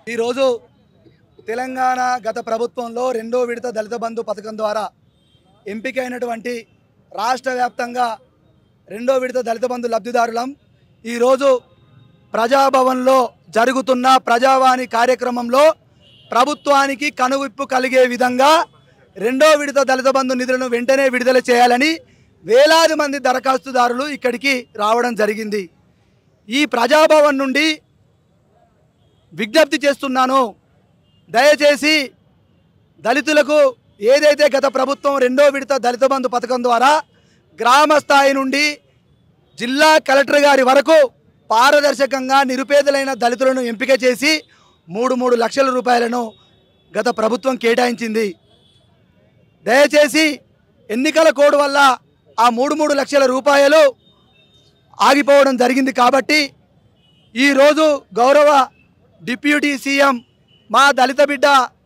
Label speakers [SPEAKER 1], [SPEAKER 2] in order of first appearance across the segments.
[SPEAKER 1] ఈరోజు తెలంగాణ గత ప్రభుత్వంలో రెండో విడత దళిత బంధు పథకం ద్వారా ఎంపికైనటువంటి రాష్ట్ర వ్యాప్తంగా రెండో విడత దళిత బంధు లబ్ధిదారులం ఈరోజు ప్రజాభవన్లో జరుగుతున్న ప్రజావాణి కార్యక్రమంలో ప్రభుత్వానికి కనువిప్పు కలిగే విధంగా రెండో విడత దళిత బంధు నిధులను వెంటనే విడుదల చేయాలని వేలాది మంది దరఖాస్తుదారులు ఇక్కడికి రావడం జరిగింది ఈ ప్రజాభవన్ నుండి విజ్ఞప్తి చేస్తున్నాను దయచేసి దళితులకు ఏదైతే గత ప్రభుత్వం రెండో విడత దళిత బంధు పథకం ద్వారా గ్రామ స్థాయి నుండి జిల్లా కలెక్టర్ గారి వరకు పారదర్శకంగా నిరుపేదలైన దళితులను ఎంపిక చేసి మూడు మూడు లక్షల రూపాయలను గత ప్రభుత్వం కేటాయించింది దయచేసి ఎన్నికల కోడ్ వల్ల ఆ మూడు మూడు లక్షల రూపాయలు ఆగిపోవడం జరిగింది కాబట్టి ఈరోజు గౌరవ డిప్యూటీ సీఎం మా దళిత బిడ్డ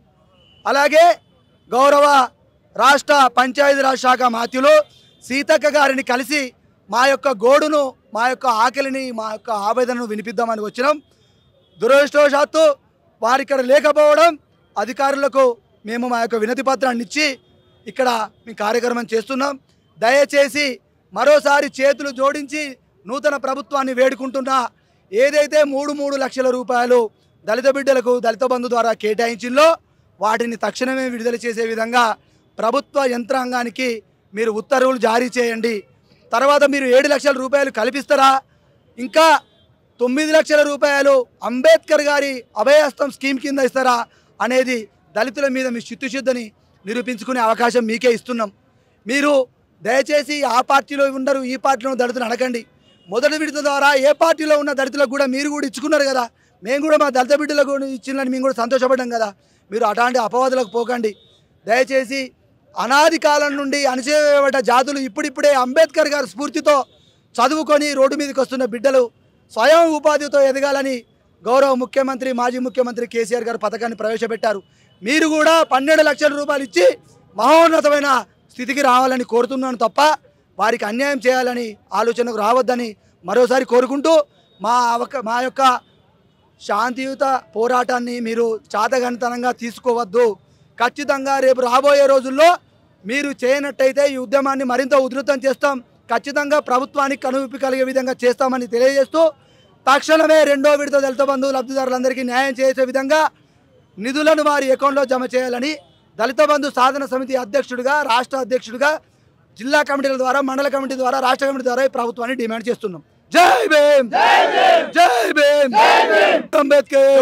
[SPEAKER 1] అలాగే గౌరవ రాష్ట్ర పంచాయతీరాజ్ శాఖ మాత్యులు సీతక్క గారిని కలిసి మా యొక్క గోడును మా యొక్క ఆకలిని మా యొక్క ఆవేదనను వినిపిద్దామని వచ్చినాం దురదృష్టవశాత్తు వారు ఇక్కడ లేకపోవడం అధికారులకు మేము మా యొక్క వినతి పత్రాన్ని ఇచ్చి ఇక్కడ మీ కార్యక్రమం చేస్తున్నాం దయచేసి మరోసారి చేతులు జోడించి నూతన ప్రభుత్వాన్ని వేడుకుంటున్నా ఏదైతే మూడు మూడు లక్షల రూపాయలు దళిత బిడ్డలకు దళిత బంధు ద్వారా కేటాయించిందో వాటిని తక్షణమే విడుదల చేసే విధంగా ప్రభుత్వ యంత్రాంగానికి మీరు ఉత్తర్వులు జారీ చేయండి తర్వాత మీరు ఏడు లక్షల రూపాయలు కల్పిస్తారా ఇంకా తొమ్మిది లక్షల రూపాయలు అంబేద్కర్ గారి అభయహస్తం స్కీమ్ కింద ఇస్తారా అనేది దళితుల మీద మీ చిత్తుశుద్ధిని నిరూపించుకునే అవకాశం మీకే ఇస్తున్నాం మీరు దయచేసి ఆ పార్టీలో ఉండరు ఈ పార్టీలో ఉన్న దళితులు అడగండి మొదటి విడత ద్వారా ఏ పార్టీలో ఉన్న దళితులకు కూడా మీరు కూడా ఇచ్చుకున్నారు కదా మేము కూడా మా దళిత బిడ్డలకు ఇచ్చిందని మేము కూడా సంతోషపడ్డాం కదా మీరు అట్లాంటి అపవాదులకు పోకండి దయచేసి అనాది కాలం నుండి అణచివేయబడ్డ జాతులు ఇప్పుడిప్పుడే అంబేద్కర్ గారి స్ఫూర్తితో చదువుకొని రోడ్డు మీదకి వస్తున్న బిడ్డలు స్వయం ఉపాధితో ఎదగాలని గౌరవ ముఖ్యమంత్రి మాజీ ముఖ్యమంత్రి కేసీఆర్ గారు పథకాన్ని ప్రవేశపెట్టారు మీరు కూడా పన్నెండు లక్షల రూపాయలు ఇచ్చి మహోన్నతమైన స్థితికి రావాలని కోరుతున్నాను తప్ప వారికి అన్యాయం చేయాలని ఆలోచనకు రావద్దని మరోసారి కోరుకుంటూ మా అవక మా యొక్క శాంతియుత పోరాటాన్ని మీరు చాతగనితనంగా తీసుకోవద్దు ఖచ్చితంగా రేపు రాబోయే రోజుల్లో మీరు చేయనట్టయితే ఈ ఉద్యమాన్ని మరింత ఉధృతం చేస్తాం ఖచ్చితంగా ప్రభుత్వానికి కనువిప్పి కలిగే విధంగా చేస్తామని తెలియజేస్తూ తక్షణమే రెండో విడత దళిత బంధువు లబ్ధిదారులందరికీ న్యాయం చేసే విధంగా నిధులను వారి అకౌంట్లో జమ చేయాలని దళిత బంధు సాధన సమితి అధ్యక్షుడిగా రాష్ట్ర అధ్యక్షుడిగా జిల్లా కమిటీల ద్వారా మండల కమిటీ ద్వారా రాష్ట్ర కమిటీ ద్వారా ఈ ప్రభుత్వాన్ని డిమాండ్ చేస్తున్నాం జై భీమ్ జై భీమ్ అంబేద్కర్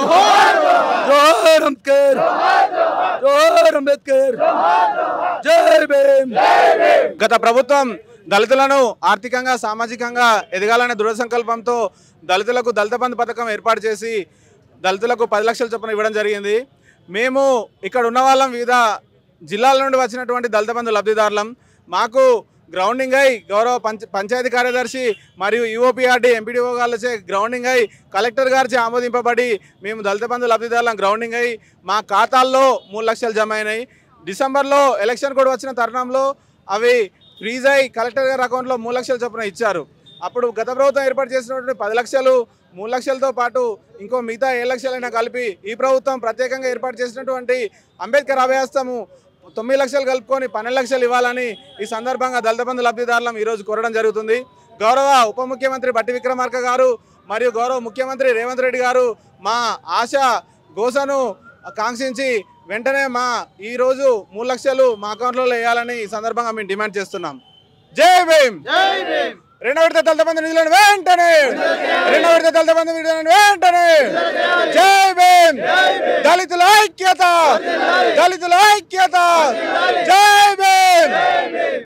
[SPEAKER 1] జోహర్ అంబేద్కర్ జోహర్ అంబేద్కర్ జై భీమ్
[SPEAKER 2] గత ప్రభుత్వం దళితులను ఆర్థికంగా సామాజికంగా ఎదగాలనే దృఢ సంకల్పంతో దళితులకు దళిత బంధు పథకం ఏర్పాటు చేసి దళితులకు పది లక్షల చొప్పున ఇవ్వడం జరిగింది మేము ఇక్కడ ఉన్న వాళ్ళం వివిధ జిల్లాల నుండి వచ్చినటువంటి దళిత బంధు లబ్ధిదారులం మాకు గ్రౌండింగ్ అయి గౌరవ పంచ పంచాయతీ కార్యదర్శి మరియు యుఓపిఆర్డి ఎంపీడీఓ గారిచే గ్రౌండింగ్ అయి కలెక్టర్ గారిచే ఆమోదింపబడి మేము దళిత బంధు లబ్ధిదారులం గ్రౌండింగ్ అయి మా ఖాతాల్లో మూడు లక్షలు జమ అయినాయి డిసెంబర్లో ఎలక్షన్ కూడా వచ్చిన తరుణంలో అవి ఫ్రీజ్ అయి కలెక్టర్ గారి అకౌంట్లో మూడు లక్షల చొప్పున ఇచ్చారు అప్పుడు గత ప్రభుత్వం ఏర్పాటు చేసినటువంటి పది లక్షలు మూడు లక్షలతో పాటు ఇంకో మిగతా ఏ లక్షలైనా కలిపి ఈ ప్రభుత్వం ప్రత్యేకంగా ఏర్పాటు చేసినటువంటి అంబేద్కర్ అభయాస్తము తొమ్మిది లక్షలు కలుపుకొని పన్నెండు లక్షలు ఇవ్వాలని ఈ సందర్భంగా దళిత బంధు లబ్ధిదారులం ఈరోజు కోరడం జరుగుతుంది గౌరవ ఉప ముఖ్యమంత్రి బట్టి విక్రమార్క గారు మరియు గౌరవ ముఖ్యమంత్రి రేవంత్ రెడ్డి గారు మా ఆశ గోసను కాంక్షించి వెంటనే మా ఈరోజు మూడు లక్షలు మా అకౌంట్లో వేయాలని ఈ సందర్భంగా మేము డిమాండ్ చేస్తున్నాం జై భీమ్ రెండో విడత దళిత బంధు నిధులను వెంటనే రెండో విడత దళిత బంధు నిధులను వెంటనే జై భీమ్ దళితుల ఐక్యత దళితుల ఐక్యత జై భీమ్